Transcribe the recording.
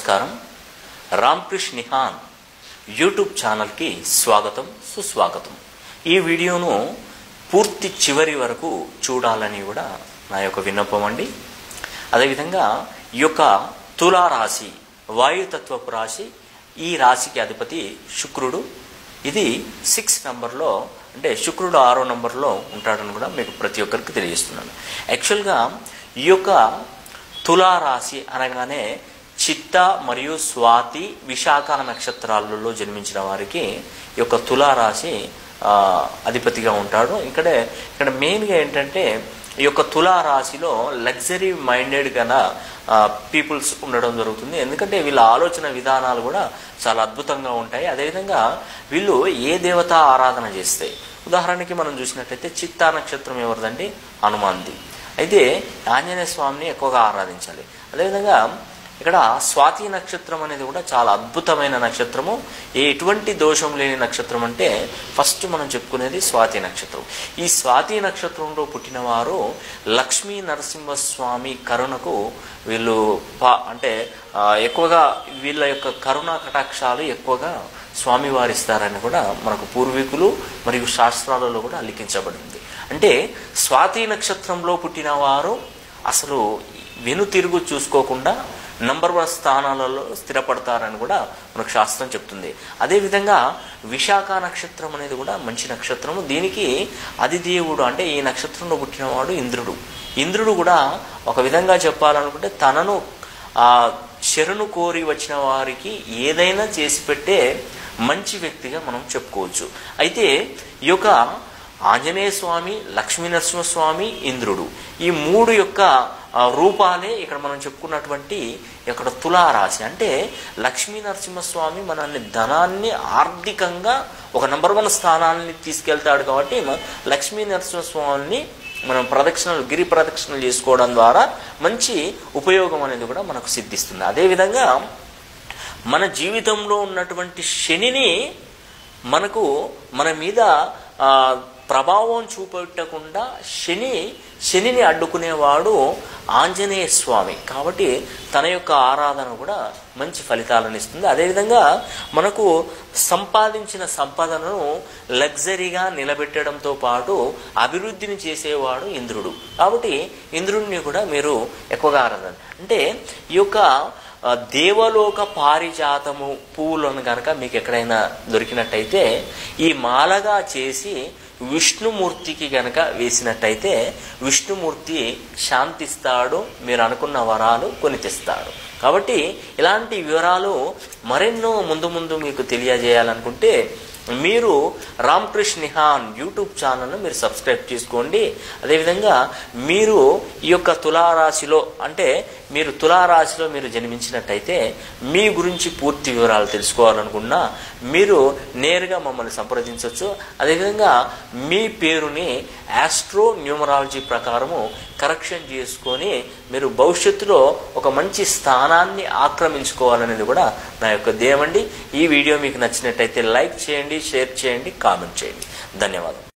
నమస్కారం రామ్కృష్ణ నిహాన్ యూట్యూబ్ ఛానల్కి స్వాగతం సుస్వాగతం ఈ వీడియోను పూర్తి చివరి వరకు చూడాలని కూడా నా యొక్క విన్నపం అండి అదేవిధంగా ఈ యొక్క తులారాశి వాయుతత్వపు రాశి ఈ రాశికి అధిపతి శుక్రుడు ఇది సిక్స్ నంబర్లో అంటే శుక్రుడు ఆరో నంబర్లో ఉంటాడని కూడా మీకు ప్రతి ఒక్కరికి తెలియజేస్తున్నాను యాక్చువల్గా ఈ యొక్క తులారాశి అనగానే చిత్త మరియు స్వాతి విశాఖ నక్షత్రాలలో జన్మించిన వారికి ఈ యొక్క తులారాశి ఆ, అధిపతిగా ఉంటాడు ఇక్కడే ఇక్కడ మెయిన్గా ఏంటంటే ఈ యొక్క తులారాశిలో లగ్జరీ మైండెడ్ గన పీపుల్స్ ఉండడం జరుగుతుంది ఎందుకంటే వీళ్ళ ఆలోచన విధానాలు కూడా చాలా అద్భుతంగా ఉంటాయి అదేవిధంగా వీళ్ళు ఏ దేవత ఆరాధన చేస్తాయి ఉదాహరణకి మనం చూసినట్లయితే చిత్తా నక్షత్రం ఎవరిదండి హనుమాన్ది అయితే ఆంజనేయ స్వామిని ఎక్కువగా ఆరాధించాలి అదేవిధంగా ఇక్కడ స్వాతి నక్షత్రం అనేది కూడా చాలా అద్భుతమైన నక్షత్రము ఏ ఎటువంటి దోషం లేని నక్షత్రం అంటే ఫస్ట్ మనం చెప్పుకునేది స్వాతి నక్షత్రం ఈ స్వాతి నక్షత్రంలో పుట్టిన వారు లక్ష్మీ నరసింహస్వామి కరుణకు వీళ్ళు పా అంటే ఆ, ఎక్కువగా వీళ్ళ యొక్క కరుణా కటాక్షాలు ఎక్కువగా స్వామివారు ఇస్తారని కూడా మనకు పూర్వీకులు మరియు శాస్త్రాలలో కూడా లిఖించబడింది అంటే స్వాతి నక్షత్రంలో పుట్టిన వారు అసలు వెనుతిరుగు చూసుకోకుండా నంబర్ వన్ స్థానాలలో స్థిరపడతారని కూడా మనకు శాస్త్రం చెప్తుంది అదేవిధంగా విశాఖ నక్షత్రం అనేది కూడా మంచి నక్షత్రము దీనికి అధిదేవుడు అంటే ఈ నక్షత్రంలో పుట్టినవాడు ఇంద్రుడు ఇంద్రుడు కూడా ఒక విధంగా చెప్పాలనుకుంటే తనను ఆ శరణు కోరి వచ్చిన వారికి ఏదైనా చేసి పెట్టే మంచి వ్యక్తిగా మనం చెప్పుకోవచ్చు అయితే ఈ యొక్క ఆంజనేయ స్వామి లక్ష్మీ నరసింహస్వామి ఇంద్రుడు ఈ మూడు యొక్క ఆ, రూపాలే ఇక్కడ మనం చెప్పుకున్నటువంటి ఇక్కడ తులారాశి అంటే లక్ష్మీ నరసింహస్వామి మనల్ని ధనాన్ని ఆర్థికంగా ఒక నంబర్ వన్ స్థానాన్ని తీసుకెళ్తాడు కాబట్టి మ- లక్ష్మీ నరసింహస్వామిని మనం ప్రదక్షిణలు గిరి ప్రదక్షిణలు చేసుకోవడం ద్వారా మంచి ఉపయోగం అనేది కూడా మనకు సిద్ధిస్తుంది అదేవిధంగా మన జీవితంలో ఉన్నటువంటి శనిని మనకు మన మీద ఆ, ప్రభావం చూపెట్టకుండా శని శనిని అడ్డుకునేవాడు ఆంజనేయ స్వామి కాబట్టి తన యొక్క ఆరాధన కూడా మంచి ఫలితాలను ఇస్తుంది అదేవిధంగా మనకు సంపాదించిన సంపదను లగ్జరీగా నిలబెట్టడంతో పాటు అభివృద్ధిని చేసేవాడు ఇంద్రుడు కాబట్టి ఇంద్రుడిని కూడా మీరు ఎక్కువగా ఆరాధన అంటే ఈ యొక్క ఆ, దేవలోక పారిజాతము పువ్వులను కనుక మీకు ఎక్కడైనా దొరికినట్టయితే ఈ మాలగా చేసి విష్ణుమూర్తికి గనక వేసినట్టయితే విష్ణుమూర్తి శాంతిస్తాడు మీరు అనుకున్న వరాలు కొని తెస్తాడు కాబట్టి ఇలాంటి వివరాలు మరెన్నో ముందు ముందు మీకు తెలియజేయాలనుకుంటే మీరు రామకృష్ణ నిహాన్ యూట్యూబ్ ఛానల్ను మీరు సబ్స్క్రైబ్ చేసుకోండి అదేవిధంగా మీరు ఈ యొక్క తులారాశిలో అంటే మీరు తులారాశిలో మీరు జన్మించినట్టయితే మీ గురించి పూర్తి వివరాలు తెలుసుకోవాలనుకున్నా మీరు నేరుగా మమ్మల్ని సంప్రదించవచ్చు అదేవిధంగా మీ పేరుని ఆస్ట్రో న్యూమరాలజీ ప్రకారము కరెక్షన్ చేసుకొని మీరు భవిష్యత్తులో ఒక మంచి స్థానాన్ని ఆక్రమించుకోవాలనేది కూడా నా యొక్క ధ్యేయం అండి ఈ వీడియో మీకు నచ్చినట్టయితే లైక్ చేయండి షేర్ చేయండి కామెంట్ చేయండి ధన్యవాదాలు